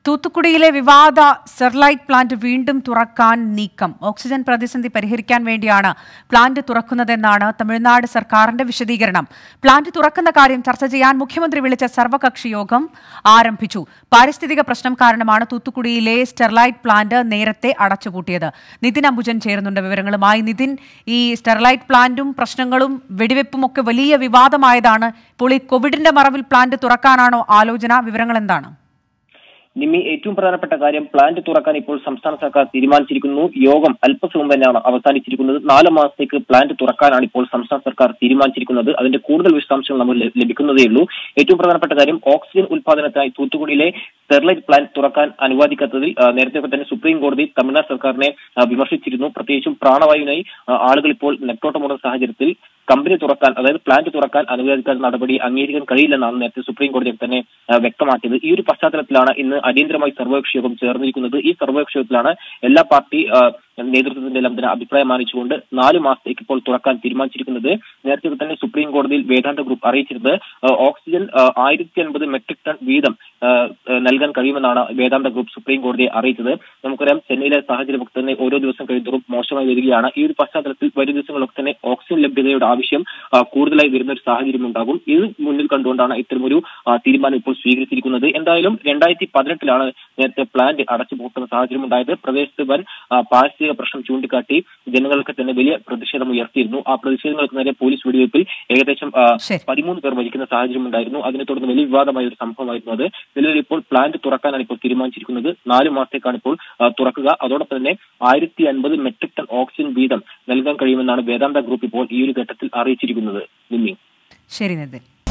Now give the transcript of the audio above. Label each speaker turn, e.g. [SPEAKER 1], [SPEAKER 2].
[SPEAKER 1] തൂത്തുക്കുടിയിലെ വിവാദ Sterlite plant വീണ്ടും തുറക്കാൻ നീക്കം ഓക്സിജൻ പ്രതിസന്ധി പരിഹരിക്കാൻ വേണ്ടിയാണ് പ്ലാന്റ് തുറക്കുന്നതെന്നാണ് തമിഴ്നാട് സർക്കാരിന്റെ വിശദീകരണം പ്ലാന്റ് തുറക്കുന്ന കാര്യം ചർച്ച ചെയ്യാൻ മുഖ്യമന്ത്രി വിളിച്ച സർവകക്ഷി യോഗം ആരംഭിച്ചു പാരിസ്ഥിതിക പ്രശ്നം കാരണമാണ് തൂത്തുക്കുടിയിലെ സ്റ്റെർലൈറ്റ് പ്ലാന്റ് നേരത്തെ അടച്ചുപൂട്ടിയത് നിതിൻ അംബുജൻ ചേരുന്നുണ്ട് വിവരങ്ങളുമായി നിതിൻ ഈ സ്റ്റെർലൈറ്റ് പ്ലാന്റും പ്രശ്നങ്ങളും വെടിവെപ്പും ഒക്കെ വലിയ വിവാദമായതാണ് ഇപ്പോൾ ഈ കോവിഡിന്റെ മറവിൽ പ്ലാന്റ് തുറക്കാനാണോ ആലോചന വിവരങ്ങൾ എന്താണ്
[SPEAKER 2] നിമ്മി ഏറ്റവും പ്രധാനപ്പെട്ട കാര്യം പ്ലാന്റ് തുറക്കാൻ ഇപ്പോൾ സംസ്ഥാന സർക്കാർ തീരുമാനിച്ചിരിക്കുന്നു യോഗം അല്പസമയം തന്നെയാണ് അവസാനിച്ചിരിക്കുന്നത് നാല് മാസത്തേക്ക് പ്ലാന്റ് തുറക്കാനാണ് ഇപ്പോൾ സംസ്ഥാന സർക്കാർ തീരുമാനിച്ചിരിക്കുന്നത് അതിന്റെ കൂടുതൽ വിശദാംശങ്ങൾ നമുക്ക് ലഭ- ലഭിക്കുന്നതേ ഉള്ളൂ ഏറ്റവും പ്രധാനപ്പെട്ട കാര്യം ഓക്സിജൻ ഉൽപാദനത്തിനായി തൂത്തുക്കുടിയിലെ സ്റ്റെർലൈറ്റ് പ്ലാന്റ് തുറക്കാൻ അനുവദിക്കാത്തതിൽ ആ, നേരത്തെ തന്നെ സുപ്രീം കോടതി തമിഴ്നാട് സർക്കാരിനെ ആ, വിമർശിച്ചിരുന്നു പ്രത്യേകിച്ചും പ്രാണവായുവിനായി ആ, ആളുകൾ ഇപ്പോൾ നെട്ടോട്ടമുള്ള സാഹചര്യത്തിൽ കമ്പനി തുറക്കാൻ അതായത് പ്ലാന്റ് തുറക്കാൻ അനുവദിക്കാത്ത നടപടി അംഗീകരിക്കാൻ കഴിയില്ലെന്നാണ് നേരത്തെ സുപ്രീം കോടതി തന്നെ ആ, വ്യക്തമാക്കിയത് ഈ ഒരു പശ്ചാത്തലത്തിലാണ് ഇന്ന് അടിയന്തരമായി സർവകക്ഷി യോഗം ചേർന്നിരിക്കുന്നത് ഈ സർവകക്ഷി യോഗത്തിലാണ് എല്ലാ പാർട്ടി ആ, നേതൃത്വത്തിന്റെ എല്ലാം തന്നെ അഭിപ്രായം മാനിച്ചുകൊണ്ട് നാല് മാസത്തേക്ക് ഇപ്പോൾ തുറക്കാൻ തീരുമാനിച്ചിരിക്കുന്നത് നേരത്തെ തന്നെ സുപ്രീം കോടതിയിൽ വേദാന്ത ഗ്രൂപ്പ് അറിയിച്ചിരുന്നത് ആ, ഓക്സിജൻ ആയിരത്തി അൻപത് മെട്രിക് ടൺ വീതം ആ, ആ, നൽകാൻ കഴിയുമെന്നാണ് വേദാന്ത ഗ്രൂപ്പ് സുപ്രീം കോടതിയെ അറിയിച്ചത് നമുക്കറിയാം ചെന്നൈയിലെ സാഹചര്യമൊക്കെ തന്നെ ഓരോ ദിവസം കഴിയുന്നതും മോശമായി വരികയാണ് ഈ ഒരു പശ്ചാത്തലത്തിൽ വരും ദിവസങ്ങളൊക്കെ തന്നെ ഓക്സിജൻ ലഭ്യതയുടെ ആവശ്യം ആ, കൂടുതലായി വരുന്ന ഒരു സാഹചര്യം ഉണ്ടാകും ഇത് മുന്നിൽ കണ്ടുകൊണ്ടാണ് ഇത്തരമൊരു ആ, തീരുമാനം ഇപ്പോൾ സ്വീകരിച്ചിരിക്കുന്നത് എന്തായാലും രണ്ടായിരത്തി പതിനെട്ടിലാണ് നേരത്തെ പ്ലാന്റ് അടച്ചുപൂട്ടുന്ന സാഹചര്യം ഉണ്ടായത് പ്രദേശത്ത് വൻ ആ, പാരിസ്ഥിതിക പ്രശ്നം ചൂണ്ടിക്കാട്ടി ജനങ്ങൾക്ക് തന്നെ വലിയ പ്രതിഷേധം ഉയർത്തിയിരുന്നു ആ പ്രതിഷേധങ്ങൾക്ക് നേരെ പോലീസ് വെടിവയ്പിൽ ഏകദേശം ആ,
[SPEAKER 1] ശരി.
[SPEAKER 2] പതിമൂന്ന് പേർ മരിക്കുന്ന സാഹചര്യം ഉണ്ടായിരുന്നു അതിനെ തുടർന്ന് വലിയ വിവാദമായ ഒരു സംഭവമായിരുന്നു അത് നിലവിൽ ഇപ്പോൾ പ്ലാന്റ് തുറക്കാനാണ് ഇപ്പോൾ തീരുമാനിച്ചിരിക്കുന്നത് നാല് മാസത്തേക്കാണ് ഇപ്പോൾ ആ, തുറക്കുക അതോടൊപ്പം തന്നെ ആയിരത്തി അൻപത് മെട്രിക് ടൺ ഓക്സിജൻ വീതം നൽകാൻ കഴിയുമെന്നാണ് വേദാന്ത ഗ്രൂപ്പ് ഇപ്പോൾ ഈ ഒരു ഘട്ടത്തിൽ അറിയിച്ചിരിക്കുന്നത് നിമ്മി
[SPEAKER 1] ശരി നിതിൻ